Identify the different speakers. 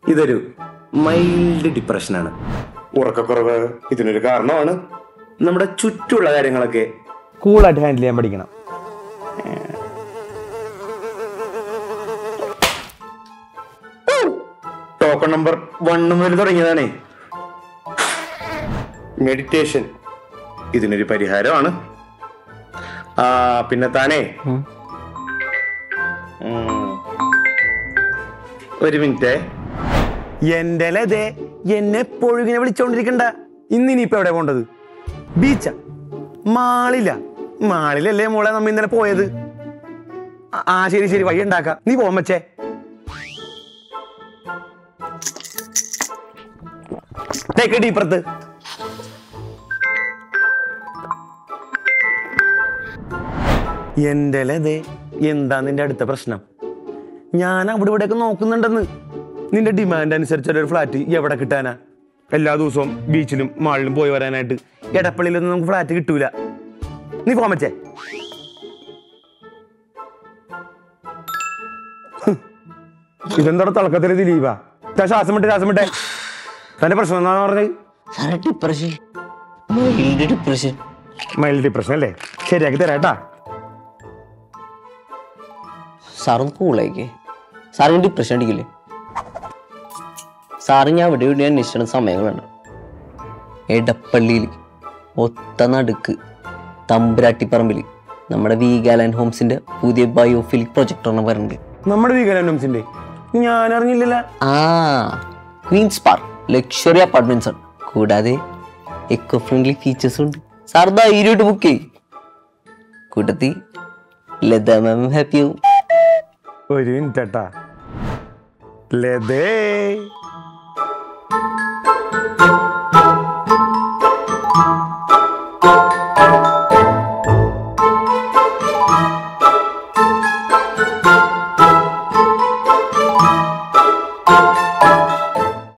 Speaker 1: ഇതൊരു മൈൽഡ് ഡിപ്രഷനാണ് ഉറക്കക്കുറവ് ഇതിനൊരു കാരണമാണ് നമ്മുടെ ചുറ്റുള്ള കാര്യങ്ങളൊക്കെ കൂളായിട്ട് ഹാൻഡിൽ ചെയ്യാൻ പഠിക്കണം ടോക്കൺ നമ്പർ വൺ മുതൽ തുടങ്ങിയതാണേ മെഡിറ്റേഷൻ ഇതിനൊരു പരിഹാരമാണ് ആ പിന്നെ താനേ ഉം. ഒരു മിനിറ്റ് എന്റെ ലതേ എന്നെ എപ്പോഴും ഇങ്ങനെ വിളിച്ചോണ്ടിരിക്കണ്ട ഇന്നിനിയിപ്പോ എവിടെ പോണ്ടത് ബീച്ച മാളില്ല മാളിലല്ലേ മോളെ നമ്മ ഇന്നലെ പോയത് ആ, ആ ശരി ശരി വഴി ഉണ്ടാക്കാം നീ പോകാൻ വെച്ചേ തേക്കടി ഇപ്പുറത്ത് എന്റെ ലതേ എന്താ നിന്റെ അടുത്ത പ്രശ്നം ഞാൻ അവിടെ ഇവിടെയൊക്കെ നോക്കുന്നുണ്ടെന്ന് നിന്റെ ഡിമാൻഡ് അനുസരിച്ചുള്ള ഒരു ഫ്ലാറ്റ് എവിടെ കിട്ടാനാ എല്ലാ ദിവസവും ബീച്ചിലും മാളിലും പോയി വരാനായിട്ട് എടപ്പള്ളിയിലൊന്നും നമുക്ക് ഫ്ലാറ്റ് കിട്ടൂല നീ പോകാൻ പറ്റേ ഇതെന്താ തിളക്കത്തില് ദിലീപാ ഇതാ ശ്വാസം വിട്ടെ ശ്വാസം വിട്ടെ തന്റെ പ്രശ്നം എന്നാ പറഞ്ഞത്
Speaker 2: സാറേ depression mild depression
Speaker 1: mild depression അല്ലേ ശരിയാക്കി തരാട്ടാ
Speaker 2: സാറൊന്ന് കൂളായിക്കേ സാറിന് ഡിപ്രഷൻ അടിക്കില്ലേ സാറ് ഞാൻ ഇവിടെ ഇവിടെ അന്വേഷിച്ച സമയങ്ങളുണ്ട് എടപ്പള്ളിയിൽ ഒത്ത നടുക്ക് തമ്പുരാട്ടിപ്പറമ്പിൽ നമ്മുടെ വീഗാലാൻഡ് ഹോംസിന്റെ പുതിയ ബയോഫിലിക് പ്രൊജക്ടറാണ് വരുന്നത്
Speaker 1: നമ്മുടെ വീഗാനോംസിന്റെ ഞാൻ അറിഞ്ഞില്ലല്ല
Speaker 2: ആ ക്വീൻസ് പാർക്ക് ലക്ഷറി അപ്പാർട്ട്മെന്റ്സ് ആണ് കൂടാതെ എക്കോ ഫ്രണ്ട്ലി ഫീച്ചേഴ്സും ഉണ്ട് സാർ ധൈര്യമായിട്ട് ബുക്ക് ചെയ്യും കൂട്ടത്തി ലത മാം ഹാപ്പി ആവും
Speaker 1: ഒരു മിനിറ്റ് കേട്ടാ ലതേ